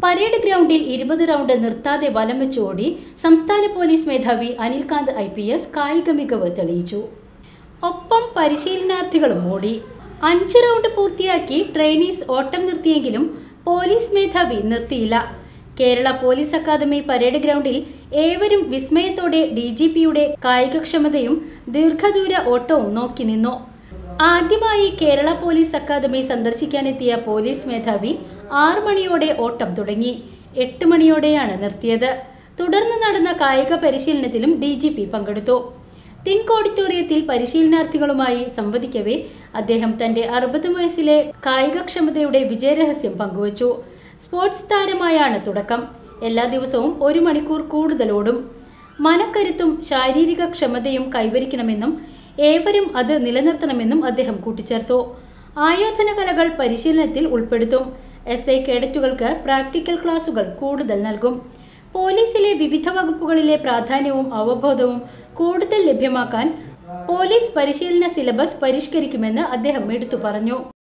parade ഗ്രൗണ്ടിൽ ഇരുപത് round നിർത്താതെ വലം വെച്ച് ഓടി സംസ്ഥാന പോലീസ് മേധാവി അനിൽകാന്ത് ഐ പി എസ് കായിക മികവ് തെളിയിച്ചു ഒപ്പം പരിശീലനാർത്ഥികളും ഓടി അഞ്ച് റൗണ്ട് പൂർത്തിയാക്കി ട്രെയിനീസ് ഓട്ടം നിർത്തിയെങ്കിലും പോലീസ് മേധാവി നിർത്തിയില്ല കേരള പോലീസ് അക്കാദമി പരേഡ് ഗ്രൗണ്ടിൽ ഏവരും വിസ്മയത്തോടെ ഡി ജി പിയുടെ കായികക്ഷമതയും ദീർഘദൂര ഓട്ടവും നോക്കി നിന്നു ആദ്യമായി കേരള പോലീസ് അക്കാദമി സന്ദർശിക്കാനെത്തിയ പോലീസ് മേധാവി ആറ് മണിയോടെ ഓട്ടം തുടങ്ങി എട്ട് മണിയോടെയാണ് നിർത്തിയത് തുടർന്ന് നടന്ന കായിക പരിശീലനത്തിലും ഡി ജി പി പങ്കെടുത്തു തിങ്ക് ഓഡിറ്റോറിയത്തിൽ പരിശീലനാർത്ഥികളുമായി സംവദിക്കവേ അദ്ദേഹം തന്റെ അറുപത് വയസ്സിലെ കായികക്ഷമതയുടെ വിജയരഹസ്യം പങ്കുവച്ചു സ്പോർട്സ് താരമായാണ് തുടക്കം എല്ലാ ദിവസവും ഒരു മണിക്കൂർ കൂടുതൽ ഓടും മനക്കരുത്തും ശാരീരിക ക്ഷമതയും കൈവരിക്കണമെന്നും ഏവരും അത് നിലനിർത്തണമെന്നും അദ്ദേഹം കൂട്ടിച്ചേർത്തു ആയോധന കലകൾ പരിശീലനത്തിൽ ഉൾപ്പെടുത്തും എസ് ഐ കേഡറ്റുകൾക്ക് പ്രാക്ടിക്കൽ ക്ലാസുകൾ കൂടുതൽ നൽകും പോലീസിലെ വിവിധ വകുപ്പുകളിലെ പ്രാധാന്യവും അവബോധവും കൂടുതൽ ലഭ്യമാക്കാൻ പോലീസ് പരിശീലന സിലബസ് പരിഷ്കരിക്കുമെന്ന് അദ്ദേഹം എടുത്തു പറഞ്ഞു